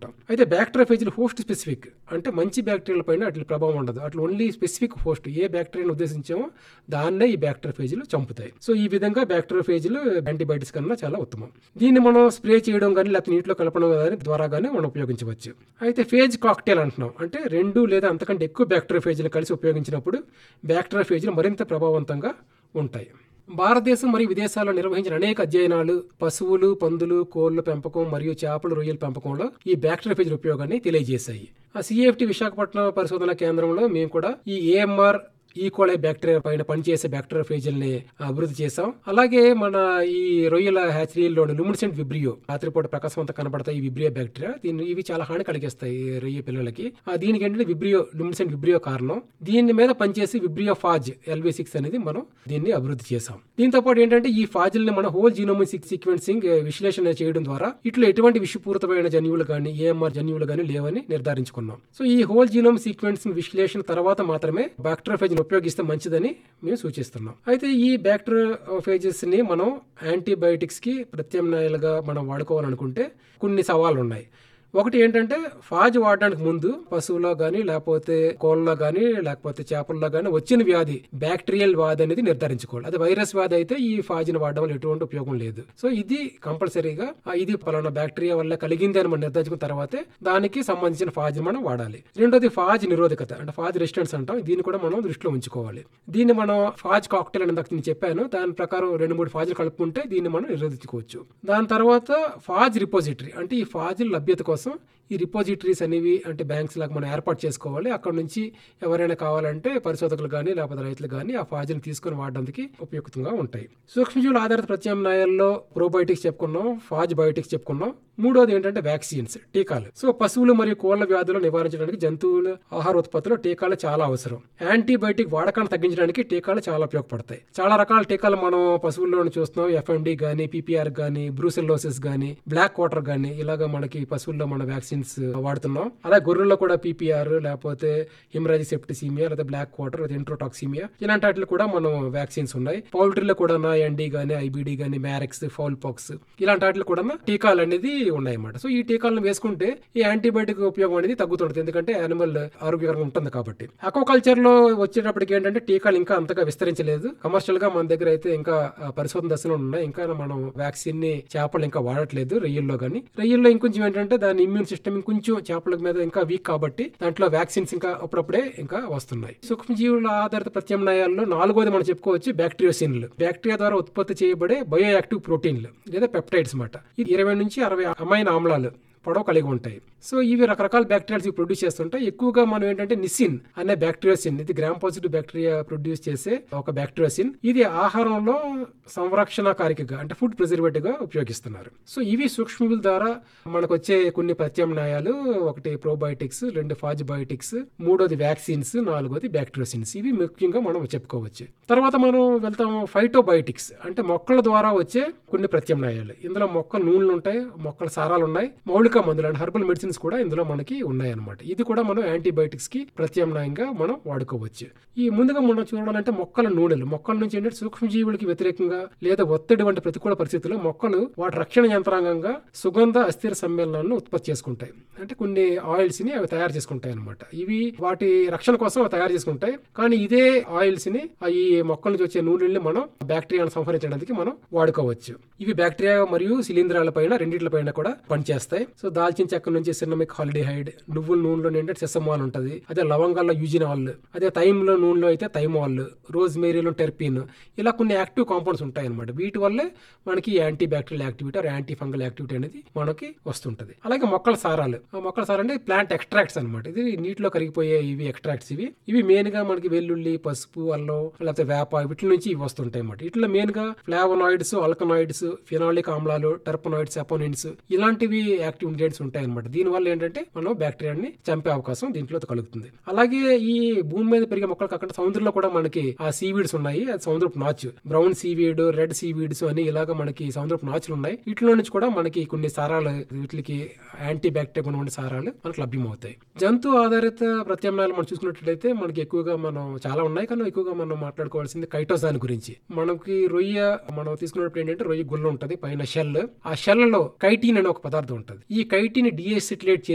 అంటాం అయితే బ్యాక్టీరియాఫేజ్లు host specific అంటే మంచి బ్యాక్టీరియాల పైన అట్లా ప్రభావం ఉండదు అట్లా ఓన్లీ స్పెసిఫిక్ హోస్ట్ ఏ బ్యాక్టీరియాని ఉద్దేశించామో దాన్నే ఈ బ్యాక్టీరియాఫేజ్లు చంపుతాయి సో ఈ విధంగా బ్యాక్టీరియాఫేజ్లు యాంటీబయాటిక్స్ కన్నా చాలా ఉత్తమం దీన్ని మనం స్ప్రే చేయడం కానీ లేకపోతే నీటిలో కలపడం కానీ ద్వారా కానీ మనం ఉపయోగించవచ్చు అయితే ఫేజ్ కాక్టైల్ అంటున్నాం అంటే రెండు లేదా అంతకంటే ఎక్కువ బ్యాక్టీరియాఫేజ్లు కలిసి ఉపయోగించినప్పుడు బ్యాక్టీరియాఫేజ్లు మరింత ప్రభావవంతంగా ఉంటాయి భారతదేశం మరియు విదేశాల్లో నిర్వహించిన అనేక అధ్యయనాలు పశువులు పందులు కోళ్ల పెంపకం మరియు చేపలు రొయ్యల పెంపకంలో ఈ బ్యాక్టీరియాఫేజ్ల ఉపయోగాన్ని తెలియజేశాయి ఆ సిఎఫ్టి విశాఖపట్నం పరిశోధన కేంద్రంలో మేము కూడా ఈ ఏఎంఆర్ ఈకోలై బ్యాక్టీరియా పైన పనిచేసే బ్యాక్టీరియా ఫేజల్ని అభివృద్ధి చేశాం అలాగే మన ఈ రొయ్యల హ్యాచరీల్లోని లుమినిసెంట్ విబ్రియో రాత్రిపూట ప్రకాశవంత కనబడతాయి ఈ విబ్రియో బ్యాక్టీరియా దీన్ని ఇవి చాలా హాని కలిగిస్తాయి ఈ రొయ్య పిల్లలకి ఆ దీనికి ఏంటంటే విబ్రియో లుమినిసెంట్ విబ్రియో కారణం దీని మీద పనిచేసి విబ్రియో ఫాజ్ ఎల్వి సిక్స్ అనేది మనం దీన్ని అభివృద్ధి చేశాం దీంతో పాటు ఏంటంటే ఈ ఫాజిల్ని మన హోల్ జీనోమిక్ సీక్వెన్సింగ్ విశ్లేషణ చేయడం ద్వారా ఇట్లా ఎటువంటి విషపూరితమైన జన్యువులు కానీ ఏఎంఆర్ జన్యువులు కానీ లేవని నిర్ధారించుకున్నాం సో ఈ హోల్ జీనోమ్ సీక్వెన్సింగ్ విశ్లేషణ తర్వాత మాత్రమే బ్యాక్టీరియాఫేజ్ ఉపయోగిస్తే మంచిదని మేము సూచిస్తున్నాం అయితే ఈ బ్యాక్టీరియాఫేజెస్ ని మనం యాంటీబయాటిక్స్ కి ప్రత్యామ్నాయాలుగా మనం వాడుకోవాలనుకుంటే కొన్ని సవాళ్ళు ఉన్నాయి ఒకటి ఏంటంటే ఫాజ్ వాడడానికి ముందు పశువులో కానీ లేకపోతే కోళ్ళలో కానీ లేకపోతే చేపల్లో కానీ వచ్చిన వ్యాధి బ్యాక్టీరియల్ వ్యాధి అనేది నిర్ధారించుకోవాలి అది వైరస్ వ్యాధి అయితే ఈ ఫాజ్ని వాడడం వల్ల ఎటువంటి ఉపయోగం లేదు సో ఇది కంపల్సరీగా ఆ, ఇది పలానా బ్యాక్టీరియా వల్ల కలిగింది అని మనం నిర్ధారించుకున్న తర్వాతే దానికి సంబంధించిన ఫాజ్ మనం వాడాలి రెండోది ఫాజ్ నిరోధకత అంటే ఫాజ్ రెసిస్టెన్స్ అంటాం దీన్ని కూడా మనం దృష్టిలో ఉంచుకోవాలి దీన్ని మనం ఫాజ్ కాక్టైల్ అని ఇందాక నేను చెప్పాను దాని ప్రకారం రెండు మూడు ఫాజులు కలుపుకుంటే దీన్ని మనం నిరోధించుకోవచ్చు దాని తర్వాత ఫాజ్ రిపోజిటరీ అంటే ఈ ఫాజుల లభ్యత కోసం ఈ రిపోజిటరీస్ అనేవి అంటే బ్యాంక్స్ లాగా మనం ఏర్పాటు చేసుకోవాలి అక్కడ నుంచి ఎవరైనా కావాలంటే పరిశోధకులు కానీ లేకపోతే రైతులు కానీ ఆ ఫాజులు తీసుకొని వాడడానికి ఉపయుక్తంగా ఉంటాయి సూక్ష్మజీవుల ఆధారిత ప్రత్యామ్నాయాల్లో ప్రోబయోటిక్స్ చెప్పుకున్నాం ఫాజ్ బయోటిక్స్ చెప్పుకున్నాం మూడోది ఏంటంటే వ్యాక్సిన్స్ టీకాలు సో పశువులు మరియు కోళ్ల వ్యాధులు నివారించడానికి జంతువుల ఆహార ఉత్పత్తిలో టీకాలు చాలా అవసరం యాంటీబయాటిక్ వాడకాన్ని తగ్గించడానికి టీకాలు చాలా ఉపయోగపడతాయి చాలా రకాల టీకాలు మనం పశువుల్లో చూస్తున్నాం ఎఫ్ఎండి కానీ పీపీఆర్ కానీ బ్రూసెల్లోసిస్ కానీ బ్లాక్ వాటర్ కానీ ఇలాగ మనకి పశువుల్లో మన వ్యాక్సిన్స్ వాడుతున్నాం అలాగే గొర్రెల్లో కూడా పీపీఆర్ లేకపోతే హిమరాజీ సెప్టిసీమియా లేదా బ్లాక్ వాటర్ లేదా ఇంట్రోటాక్సిమియా ఇలాంటి వాటిలో కూడా మనం వ్యాక్సిన్స్ ఉన్నాయి పౌల్ట్రీలో కూడా ఎన్డీ కానీ ఐబిడి కానీ మ్యారెక్స్ ఫౌల్ పాక్స్ ఇలాంటి వాటిలో కూడా టీకాలు అనేది ఉన్నాయన్నమాట సో ఈ టీకాలను వేసుకుంటే ఈ యాంటీబయాటిక్ ఉపయోగం అనేది తగ్గుతుంటుంది ఎందుకంటే యానిమల్ ఆరోగ్యకరంగా ఉంటుంది కాబట్టి అక్వాకల్చర్ లో వచ్చేటప్పటికి ఏంటంటే టీకాలు ఇంకా అంతగా విస్తరించలేదు కమర్షియల్ గా మన దగ్గర అయితే ఇంకా ఆ, పరిశోధన దశలో ఉన్నాయి ఇంకా మనం వ్యాక్సిన్ ని చేపలు ఇంకా వాడట్లేదు రొయ్యల్లో కానీ రొయ్యల్లో ఇంకొంచెం ఏంటంటే దాని ఇమ్యూన్ సిస్టమ్ ఇంకొంచెం చేపల మీద ఇంకా వీక్ కాబట్టి దాంట్లో వ్యాక్సిన్స్ ఇంకా అప్పుడప్పుడే ఇంకా వస్తున్నాయి సూక్ష్మజీవుల ఆధారిత ప్రత్యామ్నాయాల్లో నాలుగోది మనం చెప్పుకోవచ్చు బ్యాక్టీరియోసిన్లు బ్యాక్టీరియా ద్వారా ఉత్పత్తి చేయబడే బయో యాక్టివ్ ప్రోటీన్లు లేదా పెప్టైడ్స్ మాట ఇది ఇరవై నుంచి అరవై అమైన్ ఆమ్లాలు పొడవు కలిగి ఉంటాయి సో ఇవి రకరకాల బ్యాక్టీరియాస్ ప్రొడ్యూస్ చేస్తుంటాయి ఎక్కువగా మనం ఏంటంటే నిసిన్ అనే బ్యాక్టీరియాసిన్ ఇది గ్రామ్ పాజిటివ్ బ్యాక్టీరియా ప్రొడ్యూస్ చేసే ఒక బ్యాక్టీరియాసిన్ ఇది ఆహారంలో సంరక్షణ కారికగా అంటే ఫుడ్ ప్రిజర్వేటివ్ గా ఉపయోగిస్తున్నారు సో ఇవి సూక్ష్మజీవుల ద్వారా మనకు వచ్చే కొన్ని ప్రత్యామ్నాయాలు ఒకటి ప్రోబయోటిక్స్ రెండు ఫాజిబయోటిక్స్ మూడోది వ్యాక్సిన్స్ నాలుగోది బ్యాక్టీరియాసిన్స్ ఇవి ముఖ్యంగా మనం చెప్పుకోవచ్చు తర్వాత మనం వెళ్తాం ఫైటోబయోటిక్స్ అంటే మొక్కల ద్వారా వచ్చే కొన్ని ప్రత్యామ్నాయాలు ఇందులో మొక్కల నూనెలు ఉంటాయి మొక్కల సారాలు ఉన్నాయి మౌలిక మందులు అంటే హర్బల్ మెడిసిన్స్ కూడా ఇందులో మనకి ఉన్నాయి అన్నమాట ఇది కూడా మనం యాంటీబయాటిక్స్ కి ప్రత్యామ్నాయంగా మనం వాడుకోవచ్చు ఈ ముందుగా మనం చూడాలంటే మొక్కల నూనెలు మొక్కల నుంచి ఏంటంటే సూక్ష్మజీవులకి వ్యతిరేకంగా లేదా ఒత్తిడి వంటి ప్రతికూల పరిస్థితుల్లో మొక్కలు వాటి రక్షణ యంత్రాంగంగా సుగంధ అస్థిర సమ్మేళనాలను ఉత్పత్తి చేసుకుంటాయి అంటే కొన్ని ఆయిల్స్ ని అవి తయారు చేసుకుంటాయి అనమాట ఇవి వాటి రక్షణ కోసం అవి తయారు చేసుకుంటాయి కానీ ఇదే ఆయిల్స్ ని ఆ ఈ మొక్కల నుంచి వచ్చే నూనెల్ని మనం బ్యాక్టీరియాను సంహరించడానికి మనం వాడుకోవచ్చు ఇవి బ్యాక్టీరియా మరియు శిలీంధ్రాల పైన రెండిట్ల పైన కూడా పనిచేస్తాయి సో దాల్చిన చెక్క నుంచి సిన్నమిక్ హాలిడిహైడ్ నువ్వుల నూనెలో ఏంటంటే సెసమాల్ ఉంటుంది అదే లవంగాల్లో యూజినాల్ అదే తైమ్లో నూనెలో అయితే తైమాల్ రోజ్ మేరీలో టెర్పిన్ ఇలా కొన్ని యాక్టివ్ కాంపౌండ్స్ ఉంటాయి అనమాట వీటి వల్లే మనకి anti bacterial activity or anti fungal activity అనేది మనకి వస్తుంటది అలాగే మొక్కల సారాలు ఆ మొక్కల సారాలు అంటే ప్లాంట్ ఎక్స్ట్రాక్ట్స్ అనమాట ఇది నీటిలో కరిగిపోయే ఇవి ఎక్స్ట్రాక్ట్స్ ఇవి ఇవి మెయిన్ గా మనకి వెల్లుల్లి పసుపు అల్లం లేకపోతే వేప వీటి నుంచి ఇవి వస్తుంటాయి అన్నమాట వీటిలో మెయిన్ గా ఫ్లావనాయిడ్స్ అల్కనాయిడ్స్ ఫినాలిక్ ఆమ్లాలు టర్పనాయిడ్స్ అపోనిన్స్ ఇలాంటివి యాక్టివ్ ఇంగ్రీడియంట్స్ ఉంటాయి అనమాట దీని వల్ల ఏంటంటే మనం బ్యాక్టీరియాని చంపే అవకాశం దీంట్లో కలుగుతుంది అలాగే ఈ భూమి మీద పెరిగే మొక్కలు కాకుండా సముద్రంలో కూడా మనకి ఆ సీవీడ్స్ ఉన్నాయి అది సముద్రపు నాచు బ్రౌన్ సీవీడ్ రెడ్ సీవీడ్స్ అని ఇలాగ మనకి సముద్రపు నాచులు ఉన్నాయి వీటిలో నుంచి కూడా మనకి కొన్ని సారాలు వీటికి యాంటీ బ్యాక్టీరియా ఉన్నటువంటి సారాలు మనకు లభ్యమవుతాయి జంతు ఆధారిత ప్రత్యామ్నాయాలు మనం చూసుకున్నట్లయితే మనకి ఎక్కువగా మనం చాలా ఉన్నాయి కానీ ఎక్కువగా మనం మాట్లాడుకోవాల్సింది కైటోసాన్ గురించి మనకి రొయ్య మనం తీసుకున్నప్పుడు ఏంటంటే రొయ్య గుల్ల ఉంటది పైన షెల్ ఆ షెల్ లో కైటీన్ అనే ఒక పదార్థం ఉంటుంది ఈ కైటీన్ డిఎసిటిలేట్